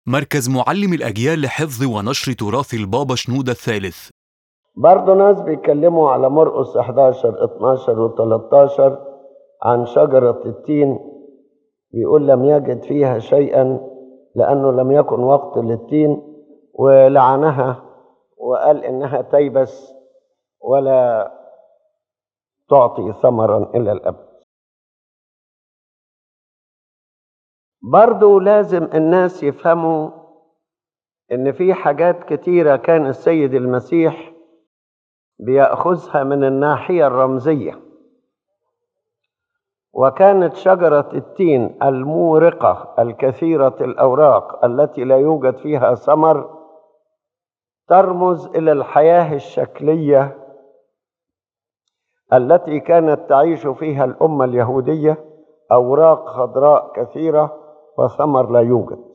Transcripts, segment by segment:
مركز معلم الأجيال لحفظ ونشر تراث البابا شنودة الثالث برضه ناس بيتكلموا على مرقس 11 12 و 13 عن شجرة التين بيقول لم يجد فيها شيئا لأنه لم يكن وقت للتين ولعنها وقال إنها تيبس ولا تعطي ثمرا إلى الأبد برضو لازم الناس يفهموا ان في حاجات كتيره كان السيد المسيح بياخذها من الناحيه الرمزيه وكانت شجره التين المورقه الكثيره الاوراق التي لا يوجد فيها ثمر ترمز الى الحياه الشكليه التي كانت تعيش فيها الامه اليهوديه اوراق خضراء كثيره وثمر لا يوجد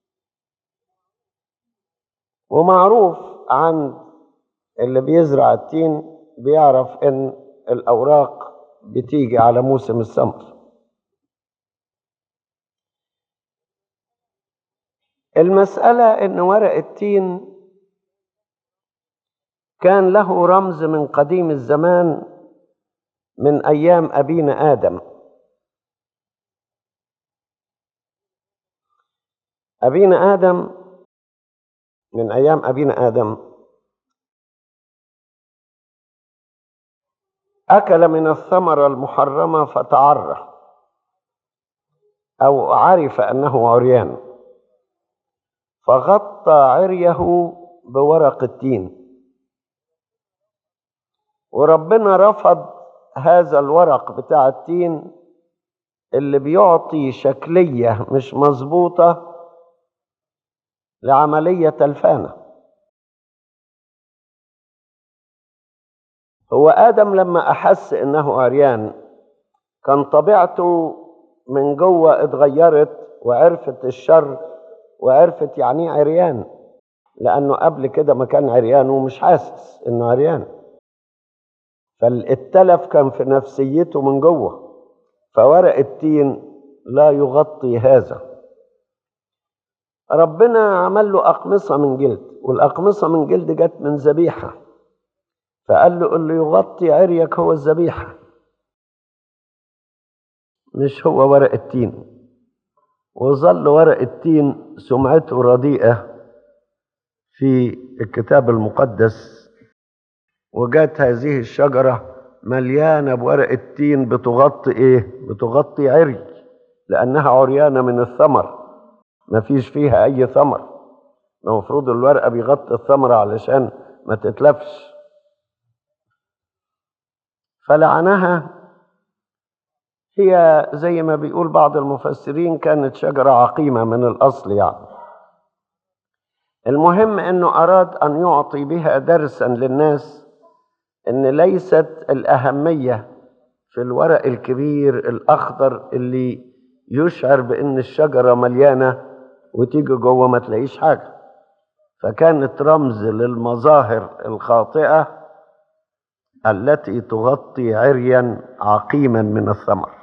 ومعروف عن اللي بيزرع التين بيعرف ان الاوراق بتيجي على موسم الثمر المسألة ان ورق التين كان له رمز من قديم الزمان من ايام ابينا ادم أبينا آدم من أيام أبينا آدم أكل من الثمرة المحرمة فتعرى أو عرف أنه عريان فغطى عريه بورق التين وربنا رفض هذا الورق بتاع التين اللي بيعطي شكلية مش مظبوطة لعملية الفانة هو آدم لما أحس إنه عريان كان طبيعته من جوه اتغيرت وعرفت الشر وعرفت يعني عريان لأنه قبل كده ما كان عريان ومش حاسس إنه عريان فالاتلف كان في نفسيته من جوه فورق التين لا يغطي هذا ربنا عمل له أقمصة من جلد والأقمصة من جلد جت من ذبيحة فقال له اللي يغطي عريك هو الذبيحة مش هو ورق التين وظل ورق التين سمعته رديئة في الكتاب المقدس وجات هذه الشجرة مليانة بورق التين بتغطي ايه بتغطي عري لأنها عريانة من الثمر ما فيش فيها أي ثمر المفروض الورقة بيغطي الثمرة علشان ما تتلفش فلعنها هي زي ما بيقول بعض المفسرين كانت شجرة عقيمة من الأصل يعني المهم أنه أراد أن يعطي بها درسا للناس أن ليست الأهمية في الورق الكبير الأخضر اللي يشعر بأن الشجرة مليانة وتيجي جوه ما تلاقيش حاجة فكانت رمز للمظاهر الخاطئة التي تغطي عريا عقيما من الثمر